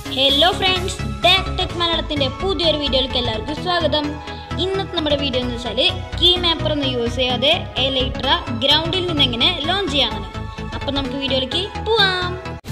hello friends tech tech മലയാളത്തിന്റെ പുതിയൊരു വീഡിയോയിലേക്ക് എല്ലാവർക്കും സ്വാഗതം ഇന്നത്തെ നമ്മുടെ വീഡിയോ എന്ന് വെച്ചാൽ കീ മാപ്പർ ഒന്നും യൂസ് ചെയ്യാതെ എലൈട്ര ഗ്രൗണ്ടിൽ നിന്ന് എങ്ങനെ ലോഞ്ച് ചെയ്യാനാണ് അപ്പം നമുക്ക് വീഡിയോയിലേക്ക് പോവാം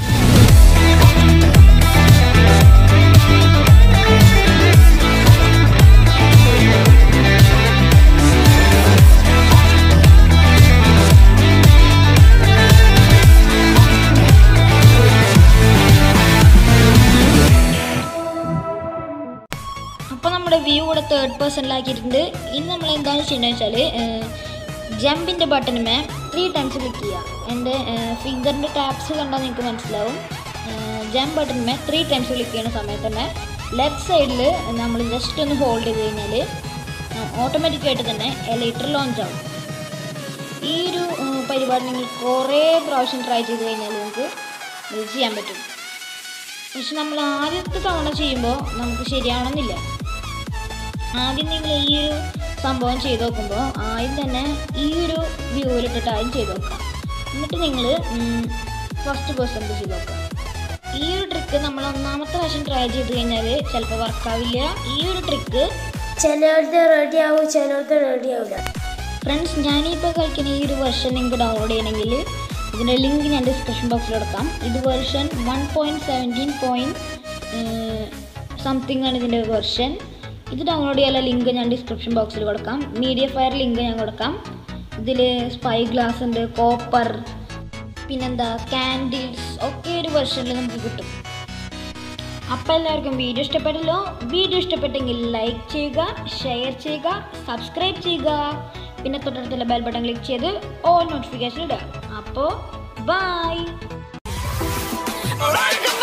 അപ്പോൾ നമ്മുടെ വ്യൂ ഇവിടെ തേർഡ് പേഴ്സണിലാക്കിയിട്ടുണ്ട് ഇനി നമ്മൾ എന്താണ് ചെയ്യേണ്ടതെന്ന് വെച്ചാൽ ജമ്പിൻ്റെ ബട്ടണുമേ ത്രീ ടൈംസ് ക്ലിക്ക് ചെയ്യുക എൻ്റെ ഫിംഗറിൻ്റെ ടാപ്സ് കണ്ടാൽ നിങ്ങൾക്ക് മനസ്സിലാവും ജമ്പ് ബട്ടണുമേ ത്രീ ടൈംസ് ക്ലിക്ക് ചെയ്യുന്ന സമയത്ത് തന്നെ ലെഫ്റ്റ് സൈഡിൽ നമ്മൾ ജസ്റ്റ് ഒന്ന് ഹോൾഡ് ചെയ്ത് കഴിഞ്ഞാൽ ഓട്ടോമാറ്റിക്കായിട്ട് തന്നെ എലൈറ്റർ ലോഞ്ച് ആവും ഈ ഒരു ഉം, പരിപാടി നിങ്ങൾ കുറേ പ്രാവശ്യം ട്രൈ ചെയ്ത് കഴിഞ്ഞാൽ നിങ്ങൾക്ക് ഇത് ചെയ്യാൻ പറ്റും പക്ഷെ നമ്മൾ ആദ്യത്തെ തവണ ചെയ്യുമ്പോൾ നമുക്ക് ശരിയാവണമെന്നില്ല ആദ്യം നിങ്ങൾ ഈ ഒരു സംഭവം ചെയ്ത് നോക്കുമ്പോൾ ആദ്യം തന്നെ ഈ ഒരു വ്യൂവിലിട്ടിട്ട് ആദ്യം ചെയ്ത് നോക്കാം എന്നിട്ട് നിങ്ങൾ ഫസ്റ്റ് പേഴ്സൺ ചെയ്ത് നോക്കാം ഈ ഒരു ട്രിക്ക് നമ്മൾ ഒന്നാമത്തെ പ്രാവശ്യം ട്രൈ ചെയ്ത് കഴിഞ്ഞാൽ ചിലപ്പോൾ വർക്കാവില്ല ഈ ഒരു ട്രിക്ക് ചിലവരുടെ റെഡി ആവും ചിലവരുടെ റെഡി ആവില്ല ഫ്രണ്ട്സ് ഞാനിപ്പോൾ കളിക്കുന്ന ഈ ഒരു വെർഷൻ നിങ്ങൾക്ക് ഡൗൺലോഡ് ചെയ്യണമെങ്കിൽ ഇതിൻ്റെ ലിങ്ക് ഞാൻ ഡിസ്ക്രിപ്ഷൻ ബോക്സിൽ കൊടുക്കാം ഇത് version one point seventeen point something ആണ് ഇതിൻ്റെ വെർഷൻ ഇത് ഡൗൺലോഡ് ചെയ്യാനുള്ള ലിങ്ക് ഞാൻ ഡിസ്ക്രിപ്ഷൻ ബോക്സിൽ കൊടുക്കാം മീഡിയ ഫയർ ലിങ്ക് ഞാൻ കൊടുക്കാം ഇതിൽ സ്പൈ ഗ്ലാസ് ഉണ്ട് കോപ്പർ പിന്നെന്താ കാൻഡിൽസ് ഒക്കെ ഒരു വെർഷനിൽ നമുക്ക് കിട്ടും അപ്പോൾ എല്ലാവർക്കും വീഡിയോ ഇഷ്ടപ്പെട്ടല്ലോ വീഡിയോ ഇഷ്ടപ്പെട്ടെങ്കിൽ ലൈക്ക് ചെയ്യുക ഷെയർ ചെയ്യുക സബ്സ്ക്രൈബ് ചെയ്യുക പിന്നെ തൊട്ടടുത്തുള്ള ബെൽ ബട്ടൺ ക്ലിക്ക് ചെയ്ത് ഓൾ നോട്ടിഫിക്കേഷൻ ഇടുക അപ്പോൾ ബൈ Alright,